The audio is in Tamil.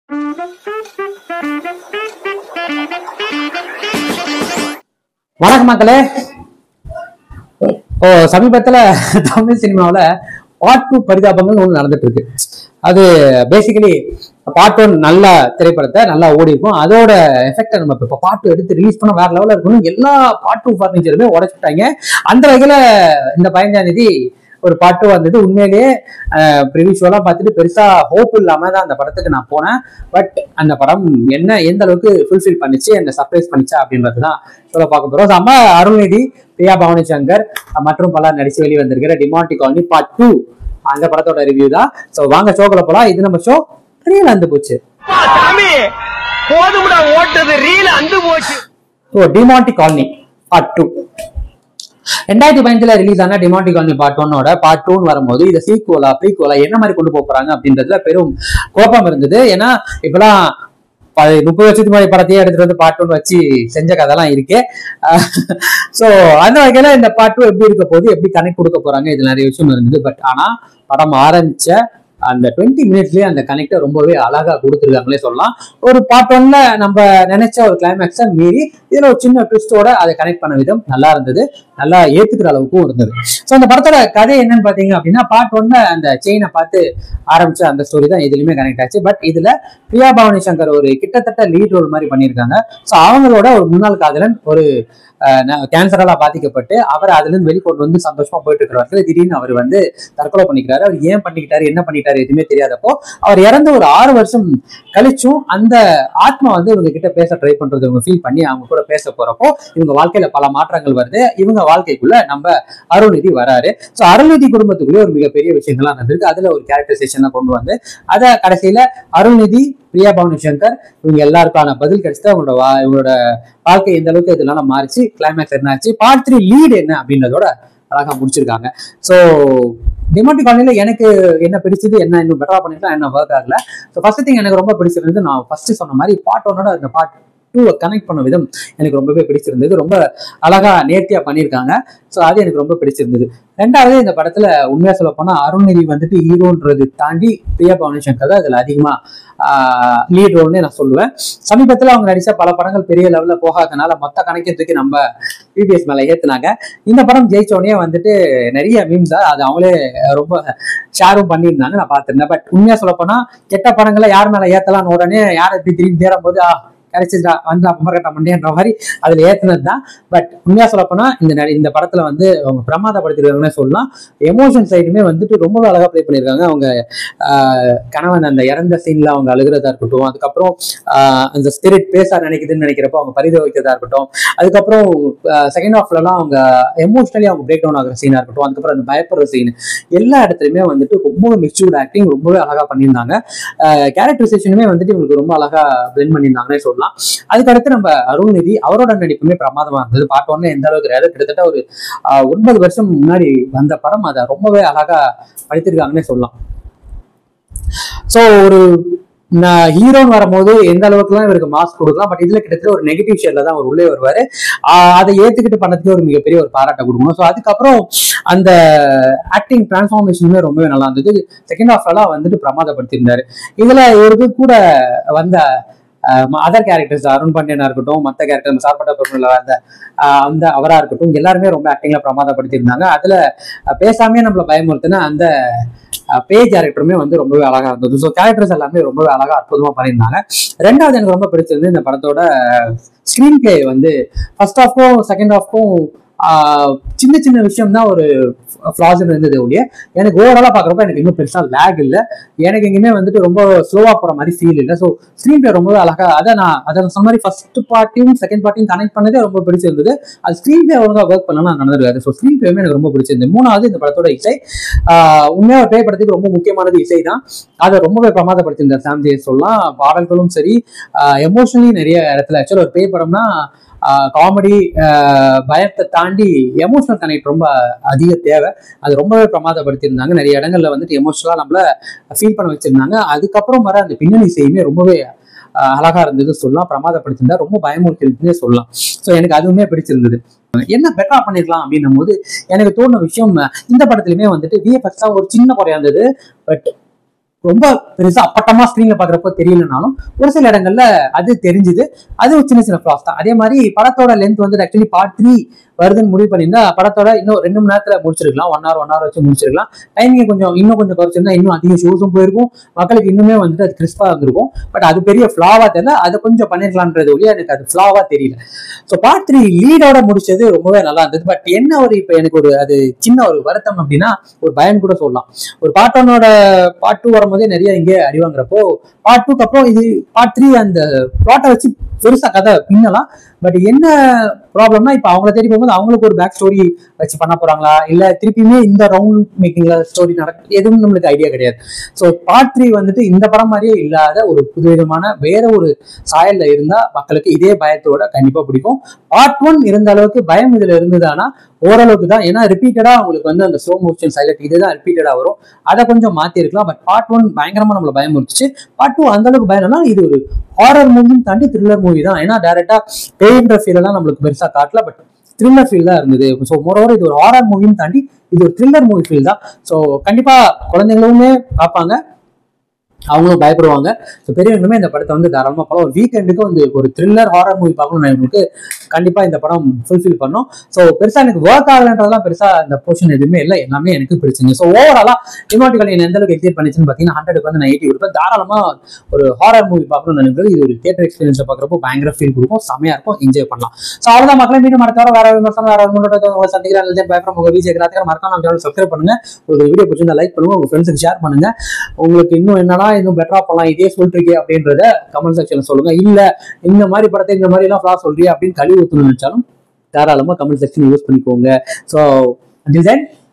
வணக்கம் மக்களே ஓ சமீபத்துல தமிழ் சினிமாவுல பார்ட் டூ பரிதாபங்கள் ஒன்று நடந்துட்டு இருக்கு அது பேசிக்கலி பார்ட் ஒன் நல்ல திரைப்படத்தை நல்லா ஓடி இருக்கும் அதோட எஃபெக்டை நம்ம இப்போ பார்ட் டூ எடுத்து ரிலீஸ் பண்ண வேற லெவலில் இருக்கணும் எல்லா பார்ட் டூ ஃபர்னிச்சருமே உடைச்சுட்டாங்க அந்த வகையில இந்த பதினஞ்சாம் தேதி ஒரு பார்ட் டூ வந்தது உண்மையிலேயே ப்ரிவிஷுவலாக பார்த்துட்டு பெருசா ஹோப் இல்லாம தான் அந்த படத்துக்கு நான் போனேன் பட் அந்த படம் என்ன எந்த அளவுக்கு ஃபுல்ஃபில் பண்ணிச்சு என்ன சர்ப்ரைஸ் பண்ணிச்சா அப்படின்றது தான் சொல்ல பார்க்க போறோம் So, அம்மா அருள்நிதி பிரியா பவானி சங்கர் மற்றும் பலர் நடிச்சு வெளியே வந்திருக்கிற டிமாண்டி காலனி பார்ட் டூ அந்த படத்தோட ரிவ்யூ தான் ஸோ வாங்க ஷோக்குள்ள போலாம் இது நம்ம ஷோ ரீல் வந்து போச்சு அப்பா, சாமி போதும்டா ஓட்டது ரீல் அந்து போச்சு so Demonte colony part two ரெண்டாயிரத்தி பதினஞ்சுல ரிலீஸ் ஆன டிமாண்டி காலனி பார்ட் ஒன்னோட பார்ட் டூன்னு வரும்போது இதை சீக்குவலா ப்ரீக்குவலா என்ன மாதிரி கொண்டு போக போறாங்க அப்படின்றதுல பெரும் குழப்பம் இருந்தது ஏன்னா இப்பெல்லாம் ப- முப்பது வருஷத்துக்கு முன்னாடி படத்தையே எடுத்துட்டு வந்து பார்ட் ஒன் வச்சு செஞ்ச கதைலாம் இருக்கு ஸோ அந்த வகையில இந்த பார்ட் டூ எப்படி இருக்க போகுது எப்படி கனெக்ட் கொடுக்க போறாங்க இது நிறைய விஷயம் இருந்தது பட் ஆனா படம் ஆரம்பிச்ச அந்த டுவெண்ட்டி மினிட்ஸ்லயே அந்த கனெக்டை ரொம்பவே அழகா கொடுத்துருக்காங்களே சொல்லலாம் ஒரு பார்ட் ஒன்ல நம்ம நினைச்ச ஒரு கிளைமேக்ஸை மீறி இதுல ஒரு சின்ன ட்விஸ்டோட அதை கனெக்ட் பண்ண விதம் நல்லா இருந்தது நல்லா ஏத்துக்கிற அளவுக்கும் இருந்தது ஸோ அந்த படத்தோட கதை என்னன்னு பாத்தீங்க அப்படின்னா பார்ட் ஒன்ல அந்த செயினை பார்த்து ஆரம்பிச்ச அந்த ஸ்டோரி தான் இதுலயுமே கனெக்ட் ஆச்சு பட் இதுல பிரியா பவானி சங்கர் ஒரு கிட்டத்தட்ட லீட் ரோல் மாதிரி பண்ணியிருக்காங்க ஸோ அவங்களோட ஒரு முன்னாள் காதலன் ஒரு கேன்சரால பாதிக்கப்பட்டு அவர் அதுல இருந்து வெளிக்கொண்டு வந்து சந்தோஷமா போயிட்டு இருக்கிறவர்கள் திடீர்னு அவர் வந்து தற்கொலை பண்ணிக்கிறாரு அவர் ஏன் பண்ணிக்கிட்டாரு என்ன பண்ணிட்டாரு எதுவுமே தெரியாதப்போ அவர் இறந்து ஒரு ஆறு வருஷம் கழிச்சும் அந்த ஆத்மா வந்து இவங்க கிட்ட பேச ட்ரை பண்றது இவங்க ஃபீல் பண்ணி அவங்க கூட பேச போறப்போ இவங்க வாழ்க்கையில பல மாற்றங்கள் வருது இவங்க வாழ்க்கைக்குள்ள நம்ம அருள்நிதி வராரு ஸோ அருள்நிதி குடும்பத்துக்குள்ளே ஒரு மிகப்பெரிய விஷயங்கள்லாம் நடந்திருக்கு அதுல ஒரு கேரக்டரைசேஷனை கொண்டு வந்து அதை கடைசியில அருள்நிதி பிரியா பவானி சங்கர் இவங்க எல்லாருக்கான பதில் கிடைச்சது அவங்களோட வா- இவங்களோட வாழ்க்கை எந்த அளவுக்கு இதெல்லாம் மாறிச்சு கிளைமேக்ஸ் என்னாச்சு பார்ட் த்ரீ லீடு என்ன அப்படின்றதோட அழகா முடிச்சிருக்காங்க ஸோ டிமாண்டி காலனில எனக்கு என்ன பிடிச்சது என்ன இன்னும் பெட்டரா பண்ணிக்கலாம் என்ன ஒர்க் ஆகல ஸோ ஃபர்ஸ்ட் திங் எனக்கு ரொம்ப பிடிச்சிருந்தது நான் ஃபர்ஸ்ட் சொன்ன மாதிரி பார்ட் ஒன்னோட அந்த பார்ட் டூவை கனெக்ட் பண்ண விதம் எனக்கு ரொம்பவே பிடிச்சிருந்தது ரொம்ப அழகா நேர்த்தியா பண்ணியிருக்காங்க ஸோ அது எனக்கு ரொம்ப பிடிச்சிருந்தது ரெண்டாவது இந்த படத்துல உண்மையா சொல்ல போனா அருள்நிதி வந்துட்டு ஹீரோன்றது தாண்டி பிரியா பவானி சங்கர் தான் இதுல அதிகமா லீட் ரோல்னே நான் சொல்லுவேன் சமீபத்துல அவங்க நடிச்ச பல படங்கள் பெரிய லெவல்ல போகாதனால மொத்த கணக்கத்துக்கு நம்ம பிபிஎஸ் மேல ஏத்துனாங்க இந்த படம் ஜெயிச்ச உடனே வந்துட்டு நிறைய மீம்ஸ் அது அவங்களே ரொம்ப ஷேரும் பண்ணியிருந்தாங்க நான் பார்த்திருந்தேன் பட் உண்மையா சொல்ல போனா கெட்ட படங்களை யார் மேல ஏத்தலாம்னு உடனே யார் எப்படி திரும்பி தேடும் போது ஆ கிடைச்சிட்டா வந்தா கும்பர்கட்ட மண்டேன்ற மாதிரி அதுல ஏத்துனது தான் பட் உண்மையா சொல்ல போனா இந்த நடி- இந்த படத்துல வந்து அவங்க பிரமாதப்படுத்திருக்காங்கன்னே சொல்லலாம் எமோஷன் சைடுமே வந்துட்டு ரொம்பவே அழகா ப்ளே பண்ணியிருக்காங்க அவங்க ஆஹ், கணவன் அந்த இறந்த சீன்ல அவங்க அழுகிறதா இருக்கட்டும் அதுக்கப்புறம் ஆஹ், அந்த ஸ்பிரிட் பேச நினைக்குதுன்னு நினைக்கிறப்போ அவங்க பரிதவிக்கிறதா இருக்கட்டும் அதுக்கப்புறம் செகண்ட் ஹாஃப்லலாம் அவங்க எமோஷனலி அவங்க பிரேக் டவுன் ஆகிற சீனா இருக்கட்டும் அதுக்கப்புறம் அந்த பயப்படுற சீன் எல்லா இடத்துலையுமே வந்துட்டு ரொம்ப மெச்சூர்ட் ஆக்டிங் ரொம்பவே அழகா பண்ணியிருந்தாங்க கேரக்டரைசேஷனுமே வந்துட்டு இவங்களுக்கு ரொம்ப அழகா பிளெண்ட் பண்ணியிருந்தாங்கன்னே சொல்லலாம் அதுக்கடுத்து நம்ம அருள்நிதி அவரோட நடிப்புமே பிரமாதமா இருந்தது பார்ட் ஒன்ல எந்த அளவுக்கு கிடையாது கிட்டத்தட்ட ஒரு ஆஹ், ஒன்பது வருஷம் முன்னாடி வந்த படம் அதை ரொம்பவே அழகா படித்திருக்காங்கன்னே சொல்லலாம் ஸோ ஒரு ஹீரோன்னு வரும்போது எந்த அளவுக்குலாம் இவருக்கு மாஸ்க் கொடுக்கலாம் பட் இதுல கிட்டத்தட்ட ஒரு நெகட்டிவ் ஷேட்ல தான் அவர் உள்ளே வருவாரு ஆஹ் அதை ஏத்துக்கிட்டு பண்ணதுக்கு ஒரு மிகப்பெரிய ஒரு பாராட்டை கொடுக்கணும் ஸோ அதுக்கப்புறம் அந்த ஆக்டிங் டிரான்ஸ்ஃபார்மேஷனுமே ரொம்பவே நல்லா இருந்தது செகண்ட் ஹாஃப்லாம் வந்துட்டு பிரமாதப்படுத்தியிருந்தாரு இதுல இவருக்கு கூட வந்த அதர் கேரக்டர்ஸ் அருண் பாண்டியனா இருக்கட்டும் மற்ற கேரக்டர் சார்பட்ட பெருமையில வந்த ஆஹ் அந்த அவரா இருக்கட்டும் எல்லாருமே ரொம்ப ஆக்டிங்ல பிரமாதப்படுத்தியிருந்தாங்க அதுல அஹ் பேசாமே நம்மள பயமுறுத்தின அந்த பே கேரக்டருமே வந்து ரொம்பவே அழகா இருந்தது ஸோ கேரக்டர்ஸ் எல்லாமே ரொம்பவே அழகா அற்புதமா பண்ணியிருந்தாங்க ரெண்டாவது எனக்கு ரொம்ப பிடிச்சது இந்த படத்தோட ஸ்க்ரீன் பிளே வந்து ஃபர்ஸ்ட் ஹாஃப்க்கும் செகண்ட் ஹாஃப்க்கும் சின்ன சின்ன விஷயம் தான் ஒரு ஃப்ளாஸ் இருந்தது ஒழிய எனக்கு ஓவராலா பாக்குறப்ப எனக்கு இன்னும் பெருசா லேக் இல்ல எனக்கு எங்கேயுமே வந்துட்டு ரொம்ப ஸ்லோவா போற மாதிரி ஃபீல் இல்லை ஸோ ஸ்க்ரீன் பிளே ரொம்பவே அழகா அதை நான் அதை நான் சொன்ன மாதிரி ஃபர்ஸ்ட் பார்ட்டியும் செகண்ட் பார்ட்டியும் கனெக்ட் பண்ணதே ரொம்ப பிடிச்சிருந்தது அது ஸ்க்ரீன் பிளே ஒழுங்கா ஒர்க் பண்ணலாம் நடந்திருக்காது ஸோ ஸ்க்ரீன் பிளேமே எனக்கு ரொம்ப பிடிச்சிருந்தது மூணாவது இந்த படத்தோட இசை ஆஹ் உண்மையா ஒரு பேய் படத்துக்கு ரொம்ப முக்கியமானது இசை தான் அதை ரொம்பவே பிரமாதப்படுத்தியிருந்தார் சாம் ஜெயஸ் சொல்லலாம் பாடல்களும் சரி எமோஷனலி நிறைய இடத்துல ஆக்சுவலாக ஒரு பேய் படம்னா காமெடி பயத்தை தாண்டி எமோஷனல் கனெக்ட் ரொம்ப அதிக தேவை அது ரொம்பவே பிரமாதப்படுத்தியிருந்தாங்க நிறைய இடங்கள்ல வந்துட்டு எமோஷனலாக நம்மள ஃபீல் பண்ண வச்சிருந்தாங்க அதுக்கப்புறம் வர அந்த பின்னணி இசையுமே ரொம்பவே ஆஹ் அழகா இருந்தது சொல்லலாம் பிரமாதப்படுத்தியிருந்தா ரொம்ப பயமுறுத்திருக்குன்னே சொல்லலாம் ஸோ எனக்கு அதுவுமே பிடிச்சிருந்தது என்ன பெட்டரா பண்ணிருக்கலாம் அப்படின்னும் போது எனக்கு தோணுன விஷயம் இந்த படத்துலயுமே வந்துட்டு விஎஃப்எக்ஸ் தான் ஒரு சின்ன குறையா இருந்தது பட் ரொம்ப பெருசா அப்பட்டமா ஸ்க்ரீன்ல பாக்குறப்போ தெரியலனாலும் ஒரு சில இடங்கள்ல அது தெரிஞ்சுது அது ஒரு சின்ன சின்ன ஃபிளாஸ் தான் அதே மாதிரி படத்தோட லென்த் வந்து ஆக்சுவலி பார்ட் த்ரீ வருதுன்னு முடிவு பண்ணியிருந்தா படத்தோட இன்னும் ரெண்டு மணி நேரத்துல முடிச்சிருக்கலாம் ஒன் ஹவர் ஒன் ஹவர் வச்சு முடிச்சிருக்கலாம் டைமிங் கொஞ்சம் இன்னும் கொஞ்சம் குறைச்சிருந்தா இன்னும் அதிக ஷோஸும் போயிருக்கும் மக்களுக்கு இன்னுமே வந்துட்டு அது கிறிஸ்பா இருந்திருக்கும் பட் அது பெரிய ஃபிளாவா தெரியல அதை கொஞ்சம் பண்ணிருக்கலான்றது ஒழிய எனக்கு அது ஃபிளாவா தெரியல ஸோ பார்ட் த்ரீ லீடோட முடிச்சது ரொம்பவே நல்லா இருந்தது பட் என்ன ஒரு இப்போ எனக்கு ஒரு அது சின்ன ஒரு வருத்தம் அப்படின்னா ஒரு பயம் கூட சொல்லலாம் ஒரு பார்ட் ஒன்னோட பார்ட் டூ வரும்போதே நிறைய இங்கே அடி வாங்குறப்போ பார்ட் டூக்கு அப்புறம் இது பார்ட் த்ரீ அந்த பிளாட்டை வச்சு பெருசா கதை பின்னலாம் பட் என்ன ப்ராப்ளம்னா இப்போ அவங்கள தேடி போகும்போது அவங்களுக்கு ஒரு பேக் ஸ்டோரி வச்சு பண்ண போறாங்களா இல்ல திருப்பியுமே இந்த ரவுண்ட் மேக்கிங்ல ஸ்டோரி நடக்க எதுவும் நம்மளுக்கு ஐடியா கிடையாது ஸோ பார்ட் த்ரீ வந்துட்டு இந்த படம் மாதிரியே இல்லாத ஒரு புதுவிதமான வேற ஒரு சாயல்ல இருந்தா மக்களுக்கு இதே பயத்தோட கண்டிப்பா பிடிக்கும் பார்ட் ஒன் இருந்த அளவுக்கு பயம் இதுல இருந்ததுன்னா ஓரளவுக்கு தான் ஏன்னா ரிப்பீட்டடா உங்களுக்கு வந்து அந்த ஸ்லோ மோஷன் சைலண்ட் இதுதான் ரிப்பீட்டடா வரும் அதை கொஞ்சம் மாத்தி இருக்கலாம் பட் பார்ட் ஒன் பயங்கரமா நம்மள பயம் முடிச்சு பார்ட் டூ அந்த அளவுக்கு பயம் இல்லைன்னா இது ஒரு ஹாரர் மூவியும் தாண்டி த்ரில்லர் மூவி தான் ஏன்னா டேரக்டா பேயின்ற ஃபீல் எல்லாம் நம்மளுக்கு பெருசா காட்டல பட் த்ரில்லர் ஃபீல் தான் இருந்தது ஸோ மோரோவர் இது ஒரு ஹாரர் மூவியும் தாண்டி இது ஒரு த்ரில்லர் மூவி ஃபீல் தான் ஸோ கண்டிப்பா குழந்தைங்களுமே பார்ப்பாங்க அவங்களும் பயப்படுவாங்க ஸோ பெரியவங்களுமே இந்த படத்தை வந்து தாராளமாக படம் ஒரு வீக்கெண்டுக்கு வந்து ஒரு த்ரில்லர் ஹாரர் மூவி பார்க்கணும் உங்களுக்கு கண்டிப்பா இந்த படம் ஃபுல்ஃபில் பண்ணும் ஸோ பெருசா எனக்கு ஒர்க் ஆகலன்றதெல்லாம் பெருசா இந்த போர்ஷன் எதுவுமே இல்லை எல்லாமே எனக்கு பிடிச்சிங்க ஸோ ஓவராலா டிமாட்டிகள் என்ன எந்த அளவுக்கு எக்ஸைட் பண்ணிச்சுன்னு பார்த்தீங்கன்னா ஹண்ட்ரடுக்கு வந்து நான் எயிட்டி கொடுப்பேன் தாராளமா ஒரு ஹாரர் மூவி பார்க்கணும்னு நினைக்கிறது இது ஒரு தியேட்டர் எக்ஸ்பீரியன்ஸை பார்க்குறப்போ பயங்கர ஃபீல் கொடுக்கும் செமையா இருக்கும் என்ஜாய் பண்ணலாம் ஸோ அவ்வளோதான் மக்களே மீண்டும் அடுத்த வாரம் வேற விமர்சனம் வேற உங்களோட உங்களை சந்திக்கிறேன் அல்லது பயப்பட உங்க வீச்சு கிராத்திரம் மறக்காம நம்ம சேனல் சப்ஸ்கிரைப் பண்ணுங்க ஒரு வீடியோ பிடிச்சிருந்தா லைக் பண்ணுங்க உங்க ஃப்ரெண்ட்ஸுக்கு ஷேர் பண்ணுங்க உங்களுக்கு இன்னும் என்னன்னா இன்னும் பெட்டரா பண்ணலாம் இதே சொல்லிட்டு இருக்கே அப்படின்றத கமெண்ட் செக்ஷன்ல சொல்லுங்க இல்ல இந்த மாதிரி படத்தை இந்த மாதிரி எல்லாம் ஃபிளாஸ் சொல்றியா அப்படின்னு கழுவி ஊற்றணும்னு நினைச்சாலும் தாராளமா கமெண்ட் செக்ஷன் யூஸ் பண்ணிக்கோங்க ஸோ until then